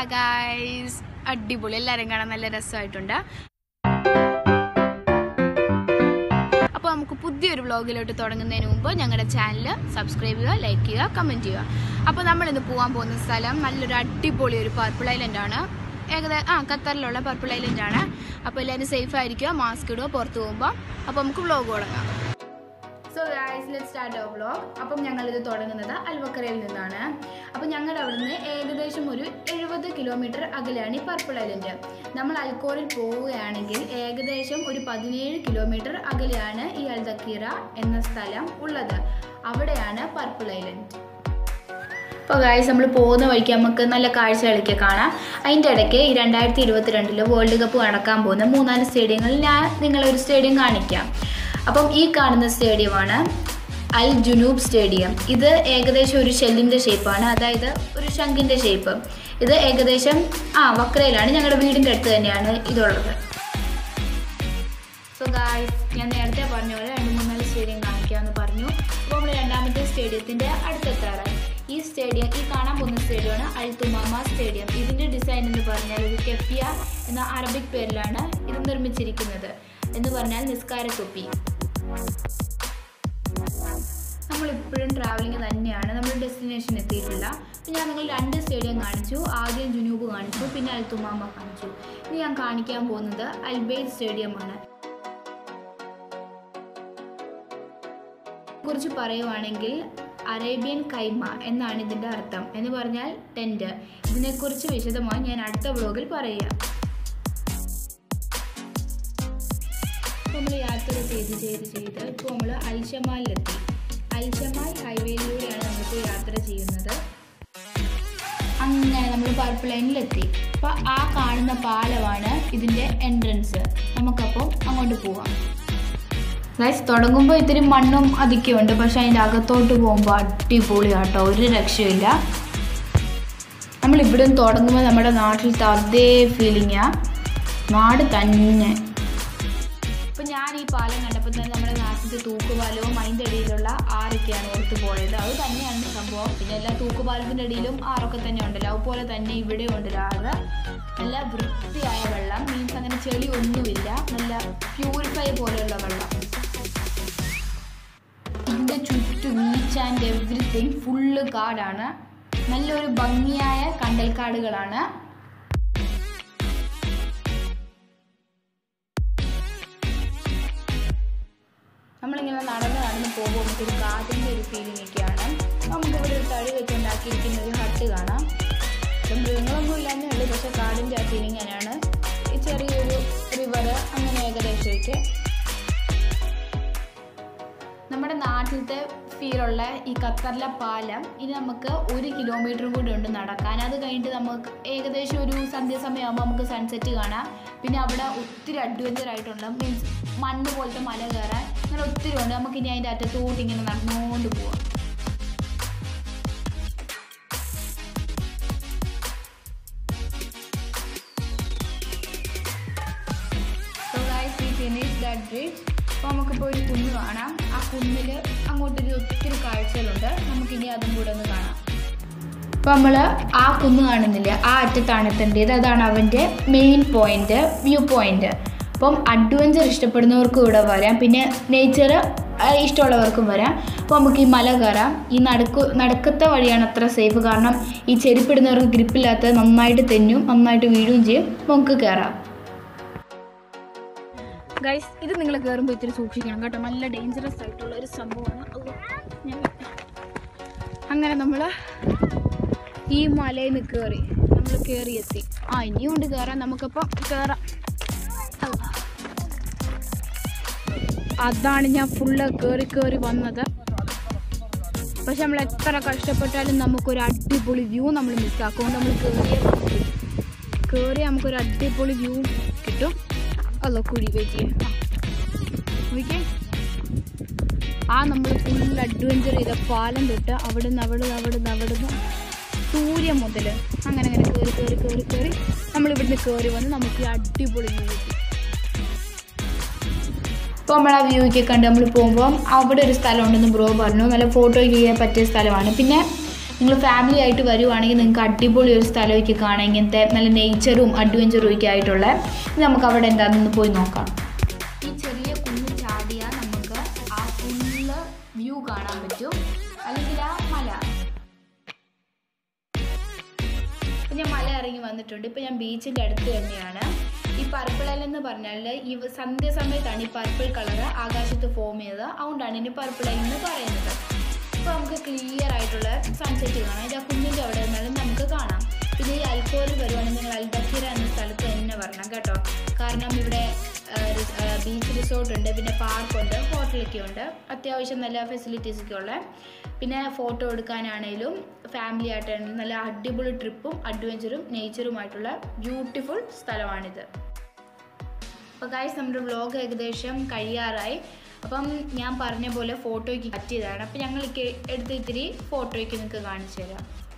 Guys അടിപൊളി എല്ലാവരും കാണാൻ നല്ല രസമായിട്ടുണ്ട് അപ്പോൾ നമുക്ക് പുതിയൊരു വ്ളോഗിലോട്ട് തുടങ്ങുന്നതിന് മുമ്പ് ഞങ്ങളുടെ ചാനൽ സബ്സ്ക്രൈബ് ചെയ്യുക ലൈക്ക് ചെയ്യുക കമൻറ്റ് ചെയ്യുക അപ്പോൾ നമ്മൾ ഇന്ന് പോകാൻ പോകുന്ന സ്ഥലം നല്ലൊരു അടിപൊളി ഒരു പർപ്പിൾ ഐലൻഡ് ആണ് ഏകദേശം ആ ഖത്തറിലുള്ള പർപ്പിൾ ഐലൻഡ് ആണ് അപ്പോൾ എല്ലാവരും സേഫ് ആയിരിക്കുക മാസ്ക് ഇടുക പുറത്ത് പോകുമ്പോൾ അപ്പോൾ നമുക്ക് വ്ളോഗ് തുടങ്ങാം so guys let start our vlog അപ്പം ഞങ്ങളിത് തുടങ്ങുന്നത് അൽവക്കരയിൽ നിന്നാണ് അപ്പം ഞങ്ങളുടെ അവിടുന്ന് ഏകദേശം ഒരു എഴുപത് കിലോമീറ്റർ അകലെയാണ് ഈ പർപ്പിൾ ഐലൻഡ് നമ്മൾ അൽക്കോറിൽ പോവുകയാണെങ്കിൽ ഏകദേശം ഒരു പതിനേഴ് കിലോമീറ്റർ അകലെയാണ് ഈ അൽദക്കീറ എന്ന സ്ഥലം ഉള്ളത് അവിടെയാണ് പർപ്പിൾ ഐലൻഡ് ഇപ്പോൾ ഗായ്സ് നമ്മൾ പോകുന്ന വഴിക്ക് നമുക്ക് നല്ല കാഴ്ചകളൊക്കെ കാണാം അതിൻ്റെ ഇടയ്ക്ക് ഈ രണ്ടായിരത്തി ഇരുപത്തിരണ്ടിൽ വേൾഡ് കപ്പ് നടക്കാൻ പോകുന്ന മൂന്നാല് സ്റ്റേഡിയങ്ങളിൽ ഞാൻ നിങ്ങളെ ഒരു സ്റ്റേഡിയം കാണിക്കാം അപ്പം ഈ കാണുന്ന സ്റ്റേഡിയമാണ് അൽ ജുനൂബ് സ്റ്റേഡിയം ഇത് ഏകദേശം ഒരു ഷെല്ലിൻ്റെ ഷേപ്പാണ് അതായത് ഒരു ശംഖിൻ്റെ ഷേപ്പ് ഇത് ഏകദേശം ആ വക്രയിലാണ് ഞങ്ങളുടെ വീടിൻ്റെ അടുത്ത് തന്നെയാണ് ഇതുള്ളത് സോ ഗായ്സ് ഞാൻ നേരത്തെ പറഞ്ഞ പോലെ രണ്ട് മൂന്നാല് സ്റ്റേഡിയം കാണിക്കാമെന്ന് പറഞ്ഞു അപ്പോൾ നമ്മൾ രണ്ടാമത്തെ സ്റ്റേഡിയത്തിൻ്റെ അടുത്തെത്താറായി ഈ സ്റ്റേഡിയം ഈ കാണാൻ പോകുന്ന സ്റ്റേഡിയമാണ് അൽ തുമാമ സ്റ്റേഡിയം ഇതിൻ്റെ ഡിസൈൻ എന്ന് പറഞ്ഞാൽ ഒരു കെഫിയ എന്ന അറബിക് പേരിലാണ് ഇത് നിർമ്മിച്ചിരിക്കുന്നത് എന്ന് പറഞ്ഞാൽ നിസ്കാര തൊപ്പി നമ്മളിപ്പോഴും ട്രാവലിംഗ് തന്നെയാണ് നമ്മൾ ഡെസ്റ്റിനേഷൻ എത്തിയിട്ടില്ല അപ്പോൾ ഞാൻ നിങ്ങൾ രണ്ട് സ്റ്റേഡിയം കാണിച്ചു ആദ്യം ജുനൂബ് കാണിച്ചു പിന്നെ അൽ തുമാമ കാണിച്ചു ഇനി ഞാൻ കാണിക്കാൻ പോകുന്നത് അൽബെയ്ദ് സ്റ്റേഡിയമാണ് കുറിച്ച് പറയുവാണെങ്കിൽ അറേബ്യൻ കൈമ എന്നാണ് ഇതിൻ്റെ അർത്ഥം എന്ന് പറഞ്ഞാൽ ടെൻറ്റ് ഇതിനെക്കുറിച്ച് വിശദമായി ഞാൻ അടുത്ത വ്ലോഗിൽ പറയാം ഇപ്പോൾ നമ്മൾ യാത്ര ചെയ്ത് ചെയ്ത് ചെയ്ത് ഇപ്പോൾ നമ്മൾ അൽഷമാലിലെത്തി അൽഷമാൽ ഹൈവേയിലൂടെയാണ് നമ്മളിപ്പോൾ യാത്ര ചെയ്യുന്നത് അങ്ങനെ നമ്മൾ പർപ്പിൾ ലൈനിലെത്തി അപ്പോൾ ആ കാണുന്ന പാലമാണ് ഇതിൻ്റെ എൻട്രൻസ് നമുക്കപ്പോൾ അങ്ങോട്ട് പോവാം ഗൈസ് തുടങ്ങുമ്പോൾ ഇത്തിരി മണ്ണും അധികമുണ്ട് പക്ഷെ അതിൻ്റെ അകത്തോട്ട് പോകുമ്പോൾ അടിപൊളിയാട്ടോ ഒരു രക്ഷയില്ല നമ്മൾ ഇവിടെ തുടങ്ങുമ്പോൾ നമ്മുടെ നാട്ടിലത്തെ അതേ ഫീലിങ്ങാ നാട് തന്നെ ഇപ്പം ഞാൻ ഈ പാലം കണ്ടപ്പോൾ തന്നെ നമ്മുടെ നാട്ടിലത്തെ തൂക്കുപാലവും അതിൻ്റെ ഇടയിലുള്ള ആറൊക്കെയാണ് ഓർത്ത് പോയത് അത് തന്നെയാണ് സംഭവം പിന്നെ എല്ലാ തൂക്കുപാലത്തിൻ്റെ ഇടയിലും ആറൊക്കെ തന്നെ ഉണ്ടല്ലോ അതുപോലെ തന്നെ ഇവിടെ ഉണ്ടല്ലോ ആറ് നല്ല വൃത്തിയായ വെള്ളം മീൻസ് അങ്ങനെ ചെളി ഒന്നുമില്ല നല്ല പ്യൂരിഫൈ പോലെയുള്ള വെള്ളം ഇതിൻ്റെ ചുറ്റും ഈച്ച് ആൻഡ് എവ്രിതിങ് ഫുള്ള് കാടാണ് നല്ലൊരു ഭംഗിയായ കണ്ടൽക്കാടുകളാണ് നമ്മളിങ്ങനെ നടന്ന് നടന്ന് പോകുമ്പോൾ നമുക്കൊരു കാറ്റിൻ്റെ ഒരു ഫീലിംഗ് ഒക്കെയാണ് നമുക്കിവിടെ ഒരു തടി വെച്ചുണ്ടാക്കിയിരിക്കുന്ന ഒരു ഹട്ട് കാണാം ഇപ്പം മൃഗങ്ങളൊന്നും ഇല്ലാന്നേ ഉള്ളൂ പക്ഷേ കാടിൻ്റെ ആ ഫീലിംഗ് തന്നെയാണ് ഈ ചെറിയൊരു റിവർ അങ്ങനെ ഏകദേശമൊക്കെ നമ്മുടെ നാട്ടിലത്തെ ഫീലുള്ള ഈ ഖത്തറിലെ പാലം ഇനി നമുക്ക് ഒരു കിലോമീറ്റർ കൂടി ഉണ്ട് നടക്കാൻ അത് കഴിഞ്ഞിട്ട് നമുക്ക് ഏകദേശം ഒരു സന്ധ്യാസമയമാകുമ്പോൾ നമുക്ക് സൺസെറ്റ് കാണാം പിന്നെ അവിടെ ഒത്തിരി അഡ്വഞ്ചർ ആയിട്ടുണ്ട് മീൻസ് മണ്ണ് പോലത്തെ മല കയറാൻ അങ്ങനെ ഒത്തിരി ഉണ്ട് നമുക്ക് ഇനി അതിൻ്റെ അറ്റത്തോട്ട് ഇങ്ങനെ നടന്നുകൊണ്ട് പോവാം So guys, we finished that bridge. അപ്പോൾ നമുക്കിപ്പോൾ ഒരു കുന്ന് കാണാം ആ കുന്നിൽ അങ്ങോട്ടൊരു ഒത്തിരി കാഴ്ചകളുണ്ട് നമുക്കിനി അതും കൂടെ ഒന്ന് കാണാം അപ്പോൾ നമ്മൾ ആ കുന്ന് കാണുന്നില്ല ആ അറ്റത്താണ് എത്തേണ്ടത് അതാണ് അവൻ്റെ മെയിൻ പോയിന്റ് വ്യൂ പോയിന്റ് അപ്പം അഡ്വഞ്ചർ ഇഷ്ടപ്പെടുന്നവർക്കും ഇവിടെ വരാം പിന്നെ നേച്ചർ ഇഷ്ടമുള്ളവർക്കും വരാം അപ്പോൾ നമുക്ക് ഈ മല കയറാം ഈ നടക്കു നടക്കത്തെ വഴിയാണ് അത്ര സേഫ് കാരണം ഈ ചെരുപ്പിടുന്നവർക്ക് ഗ്രിപ്പില്ലാത്തത് നന്നായിട്ട് തെന്നും നന്നായിട്ട് വീഴുകയും ചെയ്യും നമുക്ക് കയറാം ഗൈസ് ഇത് നിങ്ങൾ കയറുമ്പോൾ ഇത്തിരി സൂക്ഷിക്കണം കേട്ടോ നല്ല ഡേഞ്ചറസ് ആയിട്ടുള്ള ഒരു സംഭവമാണ് അള്ളോ, ഞാൻ അങ്ങനെ നമ്മൾ ഈ മലയിൽ നിന്ന് കയറി നമ്മൾ കയറി എത്തി ആ ഇനിയും ഉണ്ട് കയറാൻ നമുക്കപ്പോൾ കയറാം അള്ളാ. അതാണ് ഞാൻ ഫുള്ള് കയറി കയറി വന്നത് പക്ഷെ നമ്മൾ എത്ര കഷ്ടപ്പെട്ടാലും നമുക്കൊരു അടിപൊളി വ്യൂ നമ്മൾ മിസ്സാക്കും നമ്മൾ കയറിയേ പറ്റൂ കയറി നമുക്കൊരു അടിപൊളി വ്യൂ കിട്ടും അല്ലോ കുഴി വെയിറ്റ് നോക്കിയേ ആ നമ്മൾ ഫുൾ അഡ്വഞ്ചർ ചെയ്ത പാലം തൊട്ട് അവിടെ നിന്ന് അവിടെ നിന്ന് അവിടെ നിന്ന് അവിടെ നിന്ന് സൂര്യൻ മുതൽ അങ്ങനെ അങ്ങനെ കയറി കയറി കയറി കയറി നമ്മൾ ഇവിടുന്ന് കയറി വന്ന് നമുക്ക് ഈ അടിപൊളി വ്യൂ കിട്ടി ഇപ്പോൾ നമ്മൾ ആ വ്യൂ ഒക്കെ കണ്ട് നമ്മൾ പോകുമ്പോൾ അവിടെ ഒരു സ്ഥലം ഉണ്ടെന്ന് ബ്രോ പറഞ്ഞു നല്ല ഫോട്ടോ ചെയ്യാൻ പറ്റിയ സ്ഥലമാണ് പിന്നെ നിങ്ങൾ ഫാമിലി ആയിട്ട് വരുവാണെങ്കിൽ നിങ്ങൾക്ക് അടിപൊളി ഒരു സ്ഥലമൊക്കെ കാണാം ഇങ്ങനത്തെ നല്ല നേച്ചറും അഡ്വഞ്ചറും ഒക്കെ ആയിട്ടുള്ള ഇത് നമുക്ക് അവിടെ എന്താണെന്ന് പോയി നോക്കാം ഈ ചെറിയ കുഞ്ഞ് ചാടിയാൽ നമുക്ക് ആ ഫുള്ള് വ്യൂ കാണാൻ പറ്റും അല്ലെങ്കിൽ ആ മല ഇപ്പം ഞാൻ മല ഇറങ്ങി വന്നിട്ടുണ്ട് ഇപ്പം ഞാൻ ബീച്ചിൻ്റെ അടുത്ത് തന്നെയാണ് ഈ പർപ്പിൾ ഐലൻഡ് എന്ന് പറഞ്ഞാൽ ഈ സന്ധ്യ സമയത്താണ് ഈ പർപ്പിൾ കളർ ആകാശത്ത് ഫോം ചെയ്തത് അതുകൊണ്ടാണ് ഇനി പർപ്പിൾ ഐലൻഡ് എന്ന് പറയുന്നത് ഇപ്പോൾ നമുക്ക് ക്ലിയർ ആയിട്ടുള്ള സൺസെറ്റ് കാണാം ഇത് ആ കുഞ്ഞിൻ്റെ അവിടെ നിന്നാലും നമുക്ക് കാണാം പിന്നെ ഈ അൽക്കോറിൽ വരുവാണെങ്കിൽ നിങ്ങൾ അൽബക്കീര എന്ന സ്ഥലത്ത് തന്നെ വരണം കേട്ടോ കാരണം ഇവിടെ ബീച്ച് റിസോർട്ട് ഉണ്ട് പിന്നെ പാർക്കുണ്ട് ഹോട്ടലൊക്കെ ഉണ്ട് അത്യാവശ്യം നല്ല ഫെസിലിറ്റീസ് ഒക്കെ ഉള്ള പിന്നെ ഫോട്ടോ എടുക്കാനാണേലും ഫാമിലി ആയിട്ടാണെങ്കിലും നല്ല അടിപൊളി ട്രിപ്പും അഡ്വഞ്ചറും നേച്ചറുമായിട്ടുള്ള ബ്യൂട്ടിഫുൾ സ്ഥലമാണിത് അപ്പോൾ ഗായ്സ് നമ്മുടെ വ്ലോഗ് ഏകദേശം കഴിയാറായി അപ്പം ഞാൻ പറഞ്ഞ പോലെ ഫോട്ടോയ്ക്ക് പറ്റിയതാണ് അപ്പം ഞങ്ങൾ എടുത്ത് ഇത്തിരി ഫോട്ടോയ്ക്ക് നിങ്ങൾക്ക് കാണിച്ചു തരാം